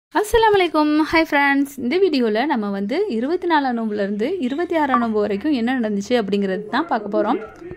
அஸ்ஸலாமு அலைக்கும் hi friends இந்த வீடியோவில் நம்ம வந்து இருபத்தி நாலாம் நோம்புலேருந்து இருபத்தி ஆறாம் நோம்பு வரைக்கும் என்ன நடந்துச்சு அப்படிங்கிறது தான் பார்க்க போகிறோம்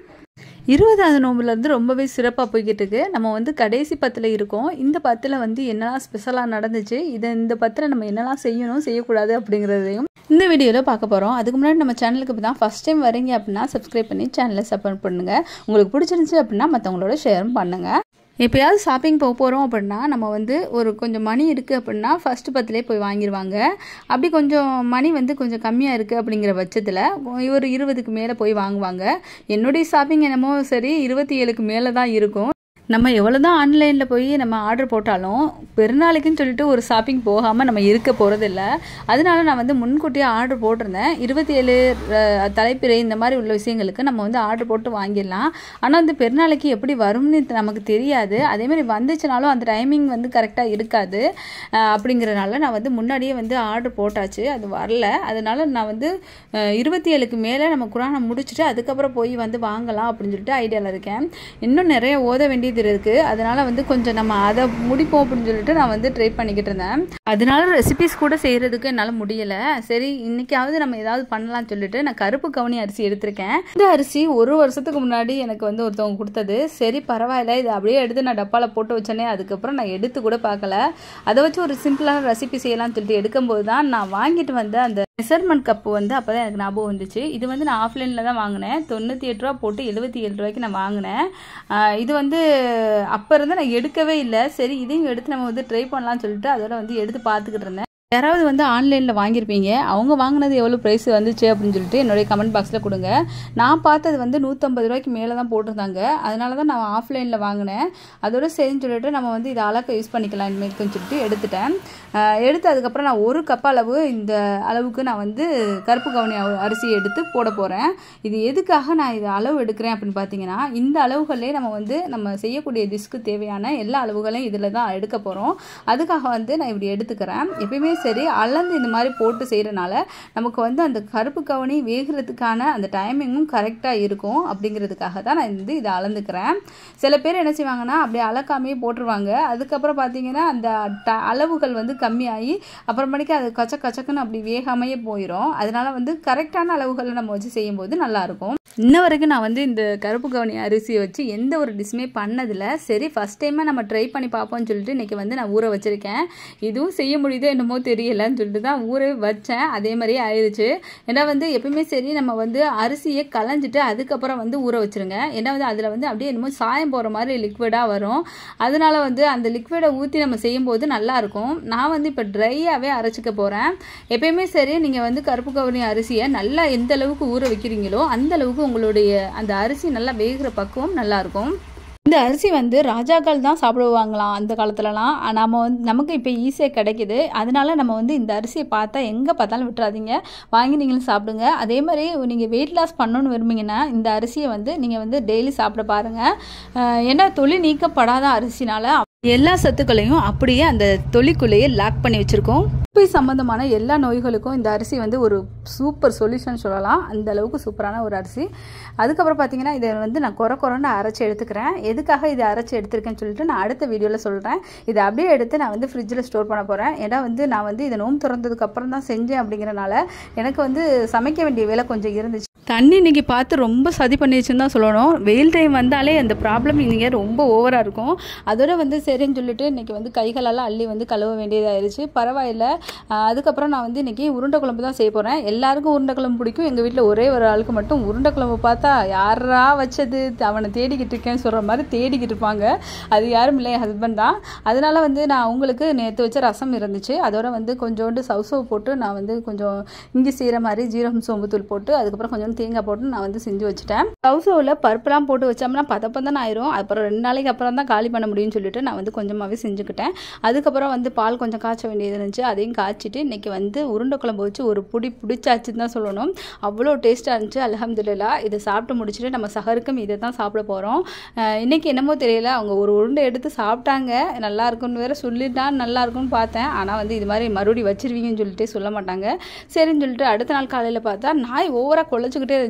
இருபதாவது நோம்புலேருந்து ரொம்பவே சிறப்பாக போய்கிட்டு இருக்கு நம்ம வந்து கடைசி பத்தில் இருக்கோம் இந்த பத்தில் வந்து என்னெல்லாம் ஸ்பெஷலாக நடந்துச்சு இதை இந்த பத்தில் நம்ம என்னெல்லாம் செய்யணும் செய்யக்கூடாது அப்படிங்கிறதையும் இந்த வீடியோவில் பார்க்க போகிறோம் அதுக்கு முன்னாடி நம்ம சேனலுக்கு இப்போ தான் ஃபஸ்ட் டைம் வரீங்க அப்படின்னா சப்ஸ்கிரைப் பண்ணி சேனலை சப்போர்ட் பண்ணுங்கள் உங்களுக்கு பிடிச்சிருந்துச்சி அப்படின்னா மற்றவங்களோட ஷேரும் பண்ணுங்கள் எப்பயாவது ஷாப்பிங் போக போகிறோம் அப்படின்னா நம்ம வந்து ஒரு கொஞ்சம் மணி இருக்குது அப்படின்னா ஃபஸ்ட்டு பத்துலேயே போய் வாங்கிடுவாங்க அப்படி கொஞ்சம் மணி வந்து கொஞ்சம் கம்மியாக இருக்குது அப்படிங்கிற பட்சத்தில் ஒரு இருபதுக்கு மேலே போய் வாங்குவாங்க என்னுடைய ஷாப்பிங் என்னமோ சரி இருபத்தி ஏழுக்கு மேலே தான் இருக்கும் நம்ம எவ்வளோ தான் ஆன்லைனில் போய் நம்ம ஆர்டர் போட்டாலும் பெருநாளைக்குன்னு சொல்லிட்டு ஒரு ஷாப்பிங் போகாமல் நம்ம இருக்க போகிறதில்ல அதனால நான் வந்து முன்கூட்டியே ஆர்டர் போட்டிருந்தேன் இருபத்தி ஏழு தலைப்பிறை இந்த மாதிரி உள்ள விஷயங்களுக்கு நம்ம வந்து ஆர்டர் போட்டு வாங்கிடலாம் ஆனால் அந்த பெருநாளைக்கு எப்படி வரும்னு நமக்கு தெரியாது அதேமாதிரி வந்துச்சுனாலும் அந்த டைமிங் வந்து கரெக்டாக இருக்காது அப்படிங்கிறனால நான் வந்து முன்னாடியே வந்து ஆர்டர் போட்டாச்சு அது வரல அதனால நான் வந்து இருபத்தி ஏழுக்கு மேலே நம்ம குரானை முடிச்சுட்டு அதுக்கப்புறம் போய் வந்து வாங்கலாம் அப்படின்னு சொல்லிட்டு ஐடியாவில் இருக்கேன் இன்னும் நிறைய ஓத வேண்டியது இருக்குது அதனால வந்து கொஞ்சம் நம்ம அதை முடிப்போம் அப்படின்னு சொல்லிட்டு நான் வந்து ட்ரை பண்ணிக்கிட்டு இருந்தேன் அதனால ரெசிபிஸ் கூட செய்கிறதுக்கு என்னால் முடியலை சரி இன்னைக்காவது நம்ம ஏதாவது பண்ணலாம்னு சொல்லிட்டு நான் கருப்பு கவுனி அரிசி எடுத்திருக்கேன் இந்த அரிசி ஒரு வருஷத்துக்கு முன்னாடி எனக்கு வந்து ஒருத்தவங்க கொடுத்தது சரி பரவாயில்ல இதை அப்படியே எடுத்து நான் டப்பாவில் போட்டு வச்சேனே அதுக்கப்புறம் நான் எடுத்து கூட பார்க்கல அதை வச்சு ஒரு சிம்பிளான ரெசிபி செய்யலாம்னு சொல்லிட்டு எடுக்கும்போது தான் நான் வாங்கிட்டு வந்த அந்த மெஷர்மெண்ட் கப்பு வந்து அப்போ தான் எனக்கு ஞாபகம் வந்துச்சு இது வந்து நான் ஆஃப்லைனில் தான் வாங்கினேன் தொண்ணூற்றி எட்டு ரூபா போட்டு எழுபத்தி ஏழு ரூபாய்க்கு நான் வாங்கினேன் இது வந்து அப்போ இருந்து நான் எடுக்கவே இல்லை சரி இதையும் எடுத்து நம்ம வந்து ட்ரை பண்ணலாம்னு சொல்லிட்டு அதோட வந்து எடுத்து பார்த்துக்கிட்டு இருந்தேன் யாராவது வந்து ஆன்லைனில் வாங்கியிருப்பீங்க அவங்க வாங்கினது எவ்வளோ ப்ரைஸ் வந்துச்சு அப்படின்னு சொல்லிட்டு என்னுடைய கமெண்ட் பாக்ஸில் கொடுங்க நான் பார்த்தது வந்து நூற்றம்பது ரூபாய்க்கு மேலே தான் போட்டிருந்தாங்க அதனால தான் நான் ஆஃப்லைனில் வாங்கினேன் அதோட சரின்னு சொல்லிட்டு நம்ம வந்து இதை அளக்க யூஸ் பண்ணிக்கலாம் இனிமேல்க்குன்னு சொல்லிட்டு எடுத்துட்டேன் எடுத்து அதுக்கப்புறம் நான் ஒரு கப் அளவு இந்த அளவுக்கு நான் வந்து கருப்பு கவுனி அரிசி எடுத்து போட போகிறேன் இது எதுக்காக நான் இது அளவு எடுக்கிறேன் அப்படின்னு பார்த்தீங்கன்னா இந்த அளவுகளே நம்ம வந்து நம்ம செய்யக்கூடிய டிஸ்க்கு தேவையான எல்லா அளவுகளையும் இதில் தான் எடுக்க போகிறோம் அதுக்காக வந்து நான் இப்படி எடுத்துக்கிறேன் எப்பயுமே சரி அளந்து இந்த மாதிரி போட்டு செய்கிறனால நமக்கு வந்து அந்த கருப்பு கவனி வேகிறதுக்கான அந்த டைமிங்கும் கரெக்டாக இருக்கும் அப்படிங்கிறதுக்காக தான் நான் வந்து இதை அளந்துக்கிறேன் சில பேர் என்ன செய்வாங்கன்னா அப்படியே அளக்காமையே போட்டுருவாங்க அதுக்கப்புறம் பார்த்தீங்கன்னா அந்த ட அளவுகள் வந்து கம்மியாகி அப்புறமேட்டுக்கு அது கச்ச கச்சக்குன்னு அப்படி வேகாமையே போயிடும் அதனால வந்து கரெக்டான அளவுகளை நம்ம வச்சு செய்யும்போது நல்லாயிருக்கும் இன்ன வரைக்கும் நான் வந்து இந்த கருப்பு கவனி அரிசியை வச்சு எந்த ஒரு டிஷ்ஷுமே பண்ணதில்லை சரி ஃபஸ்ட் டைமாக நம்ம ட்ரை பண்ணி பார்ப்போம்னு சொல்லிட்டு இன்றைக்கி வந்து நான் ஊற வச்சுருக்கேன் இதுவும் செய்ய முடியுதோ என்னமோ தெரியலன்னு சொல்லிட்டு தான் ஊற வச்சேன் அதே மாதிரியே ஆயிடுச்சு ஏன்னா வந்து எப்பயுமே சரி நம்ம வந்து அரிசியை களைஞ்சிட்டு அதுக்கப்புறம் வந்து ஊற வச்சுருங்க ஏன்னா வந்து அதில் வந்து அப்படியே என்னமோ சாயம் போகிற மாதிரி லிக்விடாக வரும் அதனால வந்து அந்த லிக்விடை ஊற்றி நம்ம செய்யும்போது நல்லாயிருக்கும் நான் வந்து இப்போ ட்ரையாகவே அரைச்சிக்க போகிறேன் எப்பயுமே சரி நீங்கள் வந்து கருப்பு கவனி அரிசியை நல்லா எந்த அளவுக்கு ஊற வைக்கிறீங்களோ அந்த அளவுக்கு உங்களுடைய அந்த அரிசி நல்லா வேகிற பக்குவம் நல்லாயிருக்கும் இந்த அரிசி வந்து ராஜாக்கள் தான் சாப்பிடுவாங்களாம் அந்த காலத்துலலாம் நம்ம வந்து நமக்கு இப்போ ஈஸியாக கிடைக்கிது அதனால நம்ம வந்து இந்த அரிசியை பார்த்தா எங்கே பார்த்தாலும் விட்டுறாதீங்க வாங்கி நீங்களும் சாப்பிடுங்க அதே மாதிரி நீங்கள் வெயிட் லாஸ் பண்ணணும்னு விரும்புங்கன்னா இந்த அரிசியை வந்து நீங்கள் வந்து டெய்லி சாப்பிட பாருங்கள் ஏன்னா தொழில் நீக்கப்படாத அரிசினால எல்லா சத்துக்களையும் அப்படியே அந்த தொலிக்குள்ளேயே லாக் பண்ணி வச்சுருக்கோம் உப்பை சம்மந்தமான எல்லா நோய்களுக்கும் இந்த அரிசி வந்து ஒரு சூப்பர் சொல்யூஷன் சொல்லலாம் அந்த அளவுக்கு சூப்பரான ஒரு அரிசி அதுக்கப்புறம் பார்த்தீங்கன்னா இதை வந்து நான் குறை குறைன்னு அரைச்சி எடுத்துக்கிறேன் எதுக்காக இதை அரைச்சி எடுத்துருக்கேன்னு சொல்லிட்டு நான் அடுத்த வீடியோவில் சொல்கிறேன் இதை அப்படியே எடுத்து நான் வந்து ஃப்ரிட்ஜில் ஸ்டோர் பண்ண போகிறேன் ஏன்னா வந்து நான் வந்து இதை நோம்பு திறந்ததுக்கு அப்புறம் தான் செஞ்சேன் அப்படிங்கிறனால எனக்கு வந்து சமைக்க வேண்டிய வேலை கொஞ்சம் இருந்துச்சு தண்ணி இன்றைக்கி பார்த்து ரொம்ப சதி பண்ணிடுச்சுன்னு தான் சொல்லணும் வெயில் டைம் வந்தாலே அந்த ப்ராப்ளம் இன்றைக்கி ரொம்ப ஓவராக இருக்கும் அதோட வந்து சரின்னு சொல்லிட்டு இன்றைக்கி வந்து கைகளெல்லாம் அள்ளி வந்து கழுவ வேண்டியதாகிடுச்சு பரவாயில்ல அதுக்கப்புறம் நான் வந்து இன்றைக்கி உருண்டை குழம்பு தான் செய்ய போகிறேன் எல்லாருக்கும் உருண்டை குழம்பு பிடிக்கும் எங்கள் வீட்டில் ஒரே ஒரு ஆளுக்கு மட்டும் உருண்டை குழம்பு பார்த்தா யாரா வச்சது அவனை தேடிக்கிட்டு இருக்கேன்னு சொல்கிற மாதிரி தேடிக்கிட்டு இருப்பாங்க அது யாரும் இல்லை என் ஹஸ்பண்ட் தான் அதனால் வந்து நான் அவங்களுக்கு நேற்று வச்ச ரசம் இருந்துச்சு அதோட வந்து கொஞ்சோண்டு சவுசவு போட்டு நான் வந்து கொஞ்சம் இஞ்சி செய்கிற மாதிரி ஜீரகம் சோம்புத்தூள் போட்டு அதுக்கப்புறம் கொஞ்சம் தேங்காய் போட்டு நான் வந்து செஞ்சு வச்சுட்டேன் சவுசவில் பருப்புலாம் போட்டு வச்சோம்னா பதப்பம் தான் ஆயிரும் அப்புறம் ரெண்டு நாளைக்கு அப்புறம் தான் காலி பண்ண முடியும்னு சொல்லிட்டு நான் வந்து கொஞ்சமாகவே செஞ்சுக்கிட்டேன் அதுக்கப்புறம் வந்து பால் கொஞ்சம் காய்ச்ச வேண்டியது இருந்துச்சு அதையும் காய்ச்சிட்டு இன்றைக்கி வந்து உருண்டை குழம்பு வச்சு ஒரு புடி பிடிச்சாச்சுன்னு தான் சொல்லணும் அவ்வளோ டேஸ்ட்டாக இருந்துச்சு அலமதுல்லா இதை சாப்பிட்டு முடிச்சுட்டு நம்ம சகருக்கும் இதை தான் சாப்பிட போகிறோம் இன்றைக்கி என்னமோ தெரியல அவங்க ஒரு உருண்டை எடுத்து சாப்பிட்டாங்க நல்லா இருக்குன்னு வேற சொல்லிட்டா நல்லா இருக்கும்னு பார்த்தேன் ஆனால் வந்து இது மாதிரி மறுபடியும் வச்சிருவீங்கன்னு சொல்லிட்டு சொல்ல மாட்டாங்க சரின்னு சொல்லிட்டு அடுத்த நாள் காலையில் பார்த்தா நாய் ஓவராக குழச்சிக்கிட்டே இருந்துச்சு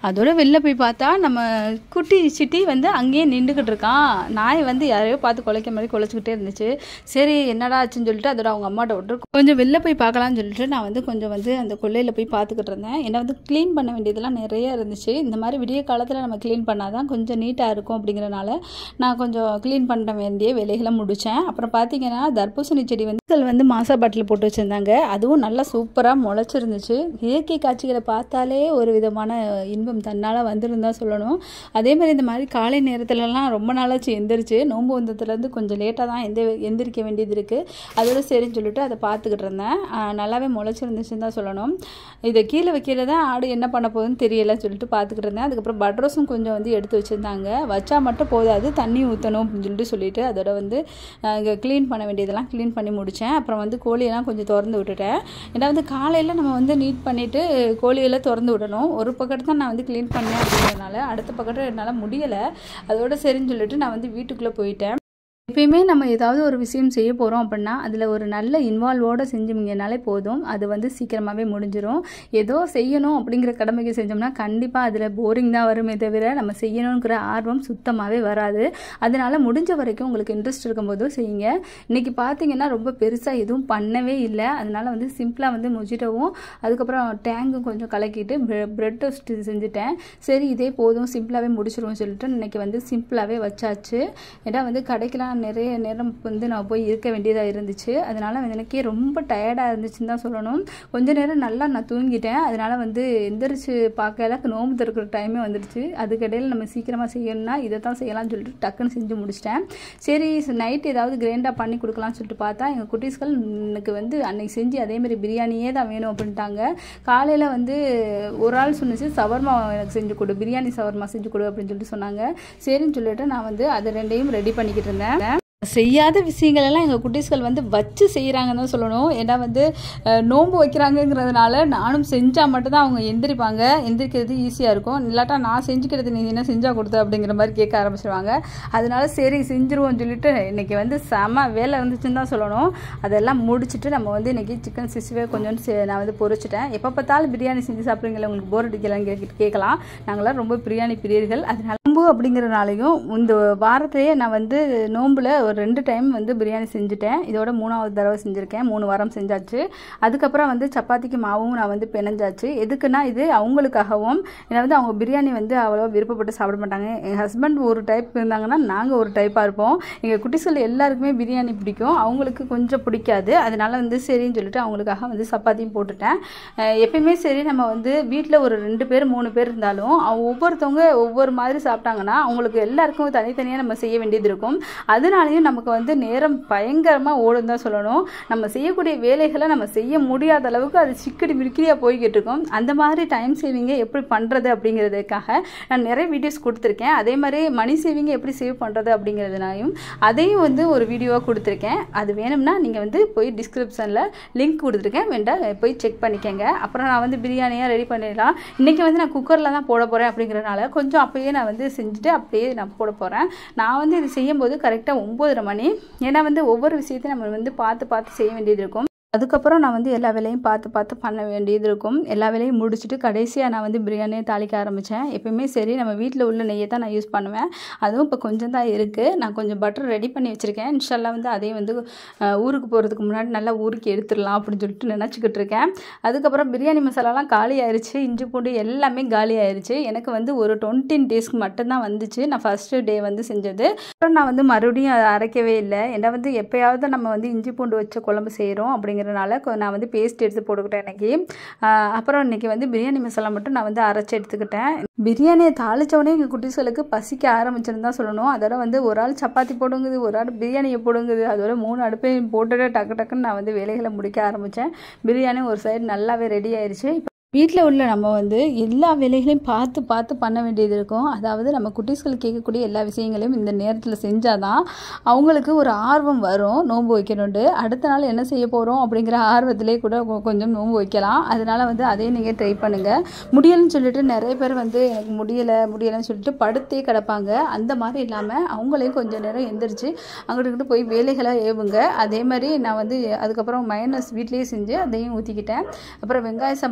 அதோட வெளில போய் பார்த்தா நம்ம குட்டி சிட்டி வந்து அங்கேயே நின்றுக்கிட்டு இருக்கான் நாய் வந்து யாரையோ பார்த்து குலைக்க மாதிரி குலைச்சிக்கிட்டே இருந்துச்சு சரி என்னடா ஆச்சுன்னு சொல்லிட்டு அதோட அவங்க அம்மாட்ட விட்டு கொஞ்சம் வெளில போய் பார்க்கலாம்னு சொல்லிட்டு நான் வந்து கொஞ்சம் வந்து அந்த கொள்ளையில் போய் பார்த்துக்கிட்டு இருந்தேன் என்னை வந்து க்ளீன் பண்ண வேண்டியதெல்லாம் நிறைய இருந்துச்சு இந்த மாதிரி விடிய காலத்தில் நம்ம க்ளீன் பண்ணாதான் கொஞ்சம் நீட்டாக இருக்கும் அப்படிங்கிறனால நான் கொஞ்சம் க்ளீன் பண்ண வேண்டிய வேலைகளை முடித்தேன் அப்புறம் பார்த்தீங்கன்னா தர்பூசணி செடி வந்து மக்கள் வந்து மாசா பாட்டில் போட்டு வச்சுருந்தாங்க அதுவும் நல்லா சூப்பராக முளைச்சிருந்துச்சு இயற்கை காட்சிகளை பார்த்தாலே ஒரு விதமான இன்பம் தன்னால் வந்துடும் தான் சொல்லணும் அதே மாதிரி இந்த மாதிரி காலை நேரத்துலலாம் ரொம்ப நாளாச்சு எந்திரிச்சு நோன்பு வந்ததுலேருந்து கொஞ்சம் லேட்டாக தான் எந்த எந்திரிக்க வேண்டியது இருக்குது அதோட சரின்னு சொல்லிட்டு அதை பார்த்துக்கிட்டு இருந்தேன் ஆஹ் நல்லாவே முளைச்சிருந்துச்சுன்னு தான் சொல்லணும் இதை கீழே வைக்கல தான் ஆடு என்ன பண்ண போகுதுன்னு தெரியலன்னு சொல்லிட்டு பார்த்துக்கிட்டு இருந்தேன் அதுக்கப்புறம் பட்ரோஸும் கொஞ்சம் வந்து எடுத்து வச்சுருந்தாங்க வச்சா மட்டும் போதாது தண்ணி ஊற்றணும் அப்படின்னு சொல்லிட்டு சொல்லிட்டு அதோட வந்து இங்கே க்ளீன் பண்ண வேண்டியதெல்லாம் க்ளீன் பண்ணி முடித்தேன் அப்புறம் வந்து கோழியெல்லாம் கொஞ்சம் திறந்து விட்டுட்டேன் ஏன்னா வந்து காலையில் நம்ம வந்து நீட் பண்ணிவிட்டு கோழியெல்லாம் திறந்து விடணும் ஒரு பக்கத்து தான் நான் வந்து க்ளீன் பண்ணேன் அப்படிங்கிறதுனால அடுத்த பக்கத்து என்னால் முடியலை அதோட சரின்னு சொல்லிட்டு நான் வந்து வீட்டுக்குள்ளே போயிட்டேன் எப்பயுமே நம்ம ஏதாவது ஒரு விஷயம் செய்ய போகிறோம் அப்படின்னா அதில் ஒரு நல்ல இன்வால்வோடு செஞ்சோம்னாலே போதும் அது வந்து சீக்கிரமாகவே முடிஞ்சிடும் ஏதோ செய்யணும் அப்படிங்கிற கடமைக்கு செஞ்சோம்னா கண்டிப்பாக அதில் போரிங் தான் வருமே தவிர நம்ம செய்யணுங்கிற ஆர்வம் சுத்தமாகவே வராது அதனால் முடிஞ்ச வரைக்கும் உங்களுக்கு இன்ட்ரெஸ்ட் இருக்கும்போது செய்யுங்க இன்றைக்கி பார்த்தீங்கன்னா ரொம்ப பெருசாக எதுவும் பண்ணவே இல்லை அதனால் வந்து சிம்பிளாக வந்து முஜிட்டோவும் அதுக்கப்புறம் டேங்கும் கொஞ்சம் கலக்கிட்டு ப்ரெட் டோஸ்ட் செஞ்சுட்டேன் சரி இதே போதும் சிம்பிளாகவே முடிச்சிருவோம் சொல்லிட்டு இன்றைக்கி வந்து சிம்பிளாகவே வச்சாச்சு ஏன்னா வந்து கடைக்கெலாம் நிறைய நேரம் வந்து நான் போய் இருக்க வேண்டியதாக இருந்துச்சு அதனால் வந்து எனக்கே ரொம்ப டயர்டாக இருந்துச்சுன்னு தான் சொல்லணும் கொஞ்ச நேரம் நல்லா நான் தூங்கிட்டேன் அதனால் வந்து எந்திரிச்சு பார்க்கல நோம்பு திறக்கிற டைமே வந்துடுச்சு அதுக்கிடையில் நம்ம சீக்கிரமாக செய்யணும்னா இதை தான் செய்யலாம்னு சொல்லிட்டு டக்குன்னு செஞ்சு முடிச்சிட்டேன் சரி நைட் ஏதாவது கிரைண்டாக பண்ணி கொடுக்கலாம்னு சொல்லிட்டு பார்த்தா எங்கள் குட்டீஸ்கள் எனக்கு வந்து அன்னைக்கு செஞ்சு அதேமாதிரி பிரியாணியே தான் வேணும் அப்படின்ட்டாங்க காலையில் வந்து ஒரு ஆள் சொன்னிச்சு சவர்மா எனக்கு செஞ்சு கொடு பிரியாணி சவர்மா செஞ்சு கொடு அப்படின்னு சொல்லிட்டு சொன்னாங்க சரின்னு சொல்லிட்டு நான் வந்து அது ரெண்டையும் ரெடி பண்ணிக்கிட்டு இருந்தேன் செய்யாத விஷயங்கள் எல்லாம் எங்கள் குட்டீஸ்கள் வந்து வச்சு செய்கிறாங்கன்னு தான் சொல்லணும் ஏன்னா வந்து அஹ், நோன்பு வைக்கிறாங்கங்கிறதுனால நானும் செஞ்சால் மட்டும்தான் அவங்க எந்திரிப்பாங்க எந்திரிக்கிறது ஈஸியாக இருக்கும் இல்லாட்டா நான் செஞ்சுக்கிறது நீ என்ன செஞ்சால் கொடுத்த அப்படிங்கிற மாதிரி கேட்க ஆரம்பிச்சிருவாங்க அதனால சரி செஞ்சுருவோம்னு சொல்லிட்டு இன்னைக்கு வந்து செம வேலை இருந்துச்சுன்னு தான் சொல்லணும் அதெல்லாம் முடிச்சுட்டு நம்ம வந்து இன்னைக்கு சிக்கன் சிக்ஸ்டிஃபை கொஞ்சம் செ- நான் வந்து பொரிச்சிட்டேன் எப்போ பார்த்தாலும் பிரியாணி செஞ்சு சாப்பிட்றீங்களா உங்களுக்கு போர் அடிக்கலாம்னு கேட்டு கேட்கலாம் நாங்களாம் ரொம்ப பிரியாணி பிரியர்கள் அதனால நோம்பு அப்படிங்கிறனாலையும் இந்த வாரத்திலேயே நான் வந்து நோம்பில் ஒரு ரெண்டு டைம் வந்து பிரியாணி செஞ்சுட்டேன் இதோட மூணாவது தடவை செஞ்சுருக்கேன் மூணு வாரம் செஞ்சாச்சு அதுக்கப்புறம் வந்து சப்பாத்திக்கு மாவும் நான் வந்து பிணைஞ்சாச்சு எதுக்குன்னா இது அவங்களுக்காகவும் ஏன்னா வந்து அவங்க பிரியாணி வந்து அவ்வளோ விருப்பப்பட்டு சாப்பிட மாட்டாங்க என் ஹஸ்பண்ட் ஒரு டைப் இருந்தாங்கன்னா நாங்கள் ஒரு டைப்பாக இருப்போம் எங்கள் குட்டிசல் எல்லாருக்குமே பிரியாணி பிடிக்கும் அவங்களுக்கு கொஞ்சம் பிடிக்காது அதனால வந்து சரின்னு சொல்லிட்டு அவங்களுக்காக வந்து சப்பாத்தியும் போட்டுட்டேன் அஹ் எப்பயுமே சரி நம்ம வந்து வீட்டில் ஒரு ரெண்டு பேர் மூணு பேர் இருந்தாலும் அவங்க ஒவ்வொருத்தவங்க ஒவ்வொரு மாதிரி சாப்பிட்டாங்கன்னா அவங்களுக்கு எல்லாருக்கும் தனித்தனியாக நம்ம செய்ய வேண்டியது இருக்கும் அதனாலையும் நமக்கு வந்து நேரம் பயங்கரமாக ஓடும் தான் சொல்லணும் நம்ம செய்யக்கூடிய வேலைகளை நம்ம செய்ய முடியாத அளவுக்கு அது சிக்கடி மிருக்கிரியாக போய்கிட்டு இருக்கும் அந்த மாதிரி டைம் சேவிங்கை எப்படி பண்ணுறது அப்படிங்கிறதுக்காக நான் நிறைய வீடியோஸ் கொடுத்துருக்கேன் அதே மாதிரி மணி சேவிங்கை எப்படி சேவ் பண்ணுறது அப்படிங்கிறதுனாலையும் அதையும் வந்து ஒரு வீடியோவாக கொடுத்துருக்கேன் அது வேணும்னா நீங்கள் வந்து போய் டிஸ்கிரிப்ஷனில் லிங்க் கொடுத்துருக்கேன் வேண்டாம் போய் செக் பண்ணிக்கங்க அப்புறம் நான் வந்து பிரியாணியாக ரெடி பண்ணிடலாம் இன்றைக்கி வந்து நான் குக்கரில் தான் போட போகிறேன் அப்படிங்கிறனால கொஞ்சம் அப்பயே நான் வந்து செஞ்சுட்டு அப்படியே நான் போட போகிறேன் நான் வந்து இது செய்யும்போது கரெக்டாக ஒம்போதரை மணி ஏன்னா வந்து ஒவ்வொரு விஷயத்தையும் நம்ம வந்து பார்த்து பார்த்து செய்ய வேண்டியது இருக்கும் அதுக்கப்புறம் நான் வந்து எல்லா வேலையும் பார்த்து பார்த்து பண்ண வேண்டியது இருக்கும் எல்லா வேலையும் முடிச்சுட்டு கடைசியாக நான் வந்து பிரியாணியை தாளிக்க ஆரம்பித்தேன் எப்பயுமே சரி நம்ம வீட்டில் உள்ள நெய்யை தான் நான் யூஸ் பண்ணுவேன் அதுவும் இப்போ கொஞ்சம் தான் இருக்குது நான் கொஞ்சம் பட்டர் ரெடி பண்ணி வச்சுருக்கேன் இன்ஷால்லா வந்து அதையும் வந்து அஹ், ஊருக்கு போகிறதுக்கு முன்னாடி நல்லா ஊருக்கு எடுத்துடலாம் அப்படின்னு சொல்லிட்டு நினச்சிக்கிட்டு இருக்கேன் அதுக்கப்புறம் பிரியாணி மசாலாலாம் காலி ஆயிருச்சு இஞ்சி பூண்டு எல்லாமே காலி ஆயிருச்சு எனக்கு வந்து ஒரு டுவெண்ட்டின் டேஸ்க்கு மட்டும்தான் வந்துச்சு நான் ஃபஸ்ட்டு டே வந்து செஞ்சது அப்புறம் நான் வந்து மறுபடியும் அதை அரைக்கவே இல்லை ஏன்னா வந்து எப்பயாவது நம்ம வந்து இஞ்சி பூண்டு வச்ச குழம்பு செய்கிறோம் அப்படிங்கிறனால கொ- நான் வந்து பேஸ்ட் எடுத்து போட்டுக்கிட்டேன் இன்னைக்கு ஆஹ் அப்புறம் இன்னைக்கு வந்து பிரியாணி மசாலா மட்டும் நான் வந்து அரைச்சி எடுத்துக்கிட்டேன் பிரியாணியை தாளிச்ச உடனே எங்கள் குட்டீஸ்களுக்கு பசிக்க ஆரம்பிச்சிருந்தா சொல்லணும் அதோட வந்து ஒரு ஆள் சப்பாத்தி போடுங்குது ஒரு ஆள் பிரியாணியை போடுங்குது அதோட மூணு அடுப்பையும் போட்டுட்டு டக்கு டக்குன்னு நான் வந்து வேலைகளை முடிக்க ஆரம்பித்தேன் பிரியாணி ஒரு சைடு நல்லாவே ரெடி ஆயிருச்சு இப்போ வீட்டில் உள்ள நம்ம வந்து எல்லா வேலைகளையும் பார்த்து பார்த்து பண்ண வேண்டியது இருக்கும் அதாவது நம்ம குட்டீஸ்கள் கேட்கக்கூடிய எல்லா விஷயங்களையும் இந்த நேரத்தில் செஞ்சாதான் அவங்களுக்கு ஒரு ஆர்வம் வரும் நோன்பு வைக்கணுன்ட்டு அடுத்த நாள் என்ன செய்ய போகிறோம் அப்படிங்கிற ஆர்வத்திலே கூட கொ- கொஞ்சம் நோன்பு வைக்கலாம் அதனால வந்து அதையும் நீங்கள் ட்ரை பண்ணுங்கள் முடியலைன்னு சொல்லிட்டு நிறைய பேர் வந்து எனக்கு முடியலை முடியலைன்னு சொல்லிட்டு படுத்தே கிடப்பாங்க அந்த மாதிரி இல்லாமல் அவங்களையும் கொஞ்சம் நேரம் எந்திரிச்சு அங்கிட்டு இங்கிட்டு போய் வேலைகளை ஏவுங்க அதே மாதிரி நான் வந்து அதுக்கப்புறம் மைனஸ் வீட்லேயே செஞ்சு அதையும் ஊற்றிக்கிட்டேன் அப்புறம் வெங்காய சாம்பல் போட்டு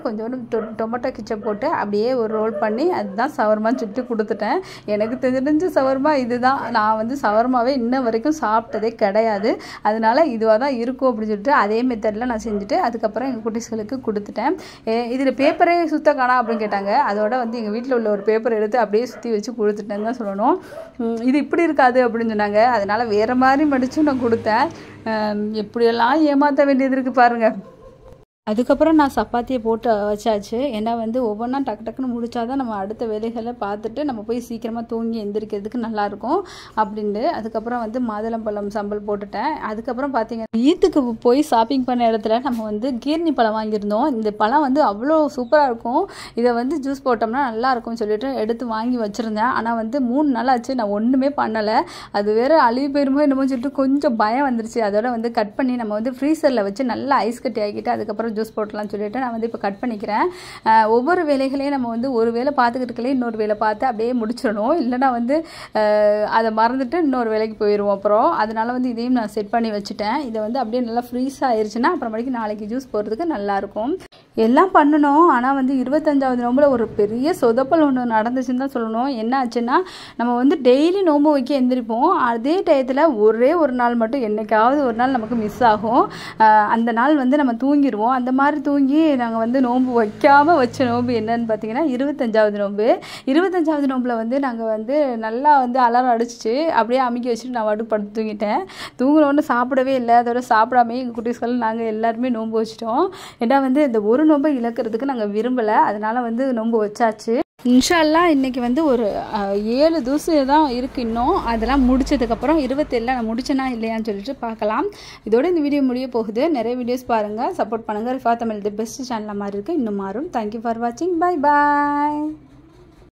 கொஞ்சோண்டு டொ டொமேட்டோ கிச்சப் போட்டு அப்படியே ஒரு ரோல் பண்ணி அதுதான் சவர்மான்னு சுட்டு கொடுத்துட்டேன் எனக்கு தெரிஞ்ச சவர்மா இதுதான் நான் வந்து சவர்மாவே இன்ன வரைக்கும் சாப்பிட்டதே கிடையாது அதனால இதுவாக தான் இருக்கும் அப்படின்னு சொல்லிட்டு அதே மெத்தடில் நான் செஞ்சுட்டு அதுக்கப்புறம் எங்கள் குட்டீஸ்களுக்கு கொடுத்துட்டேன் இதில் பேப்பரே சுத்த காணா அப்படின்னு கேட்டாங்க அதோட வந்து எங்கள் வீட்டில் உள்ள ஒரு பேப்பர் எடுத்து அப்படியே சுற்றி வச்சு கொடுத்துட்டேன்னு தான் சொல்லணும் உம், இது இப்படி இருக்காது அப்படின்னு சொன்னாங்க அதனால் வேறு மாதிரி மடித்து நான் கொடுத்தேன் அஹ் எப்படியெல்லாம் ஏமாற்ற வேண்டியது இருக்குது பாருங்கள் அதுக்கப்புறம் நான் சப்பாத்தியை போட்டு வச்சாச்சு ஏன்னா வந்து ஒவ்வொன்றா டக்கு டக்குன்னு முடிச்சாதான் நம்ம அடுத்த வேலைகளை பார்த்துட்டு நம்ம போய் சீக்கிரமாக தூங்கி எந்திரிக்கிறதுக்கு நல்லாயிருக்கும் அப்படின்ட்டு அதுக்கப்புறம் வந்து மாதுளம்பழம் சம்பல் போட்டுட்டேன் அதுக்கப்புறம் பார்த்தீங்கன்னா ஈத்துக்கு போய் ஷாப்பிங் பண்ண இடத்துல நம்ம வந்து கீர்னி பழம் வாங்கியிருந்தோம் இந்த பழம் வந்து அவ்வளோ சூப்பராக இருக்கும் இதை வந்து ஜூஸ் போட்டோம்னா நல்லா இருக்கும்னு சொல்லிட்டு எடுத்து வாங்கி வச்சுருந்தேன் ஆனால் வந்து மூணு நாள் ஆச்சு நான் ஒன்றுமே பண்ணலை அது வேற அழுகி போயிருமோ என்னமோ சொல்லிட்டு கொஞ்சம் பயம் வந்துருச்சு அதோட வந்து கட் பண்ணி நம்ம வந்து ஃப்ரீசரில் வச்சு நல்லா ஐஸ் கட்டி ஆக்கிட்டு அதுக்கப்புறம் ஜூஸ் போட்டலாம்னு சொல்லிட்டு நான் வந்து இப்போ கட் பண்ணிக்கிறேன் அஹ் ஒவ்வொரு வேலைகளையும் நம்ம வந்து ஒரு வேலை பார்த்துக்கிட்டு இருக்கலே இன்னொரு வேலை பார்த்து அப்படியே முடிச்சிடணும் இல்லைன்னா வந்து அஹ் அதை மறந்துட்டு இன்னொரு வேலைக்கு போயிடுவோம் அப்புறம் அதனால வந்து இதையும் நான் செட் பண்ணி வச்சுட்டேன் இதை வந்து அப்படியே நல்லா ஃப்ரீஸ் ஆயிருச்சுன்னா அப்புறமேட்டுக்கு நாளைக்கு ஜூஸ் போடுறதுக்கு நல்லாயிருக்கும் எல்லாம் பண்ணணும் ஆனால் வந்து இருபத்தஞ்சாவது நோம்பில் ஒரு பெரிய சொதப்பல் ஒன்று நடந்துச்சுன்னு தான் சொல்லணும் என்ன ஆச்சுன்னா நம்ம வந்து டெய்லி நோன்பு வைக்க எந்திரிப்போம் அதே டயத்தில் ஒரே ஒரு நாள் மட்டும் என்னைக்காவது ஒரு நாள் நமக்கு மிஸ் ஆகும் ஆஹ் அந்த நாள் வந்து நம்ம தூங்கிடுவோம் அந்த மாதிரி தூங்கி நாங்கள் வந்து நோன்பு வைக்காமல் வச்ச நோன்பு என்னன்னு பார்த்தீங்கன்னா இருபத்தஞ்சாவது நோன்பு இருபத்தஞ்சாவது நோம்பில் வந்து நாங்கள் வந்து நல்லா வந்து அலாரம் அடிச்சிச்சு அப்படியே அமுக்கி வச்சுட்டு நான் வாட்டுக்கு படுத்து தூங்கிட்டேன் தூங்கினோன்னு சாப்பிடவே இல்லை அதோட சாப்பிடாமே எங்கள் குட்டீஸ்கள் நாங்கள் எல்லாருமே நோன்பு வச்சிட்டோம் ஏன்னா வந்து இந்த ஒரு நோன்பை இழக்கிறதுக்கு நாங்கள் விரும்பலை அதனால வந்து நோன்பு வச்சாச்சு இன்ஷால்லா இன்னைக்கு வந்து ஒரு அஹ், ஏழு தூசு தான் இருக்குது இன்னும் அதெல்லாம் முடிச்சதுக்கப்புறம் இருபத்தேழில் நான் முடிச்சேனா இல்லையான்னு சொல்லிட்டு பார்க்கலாம் இதோட இந்த வீடியோ முடிய போகுது நிறைய வீடியோஸ் பாருங்கள் சப்போர்ட் பண்ணுங்கள் ரிஃபா தமிழ் தி பெஸ்ட் சேனலாக மாதிரி இருக்குது இன்னும் மாறும் தேங்க்யூ ஃபார் வாட்சிங் பை பாய்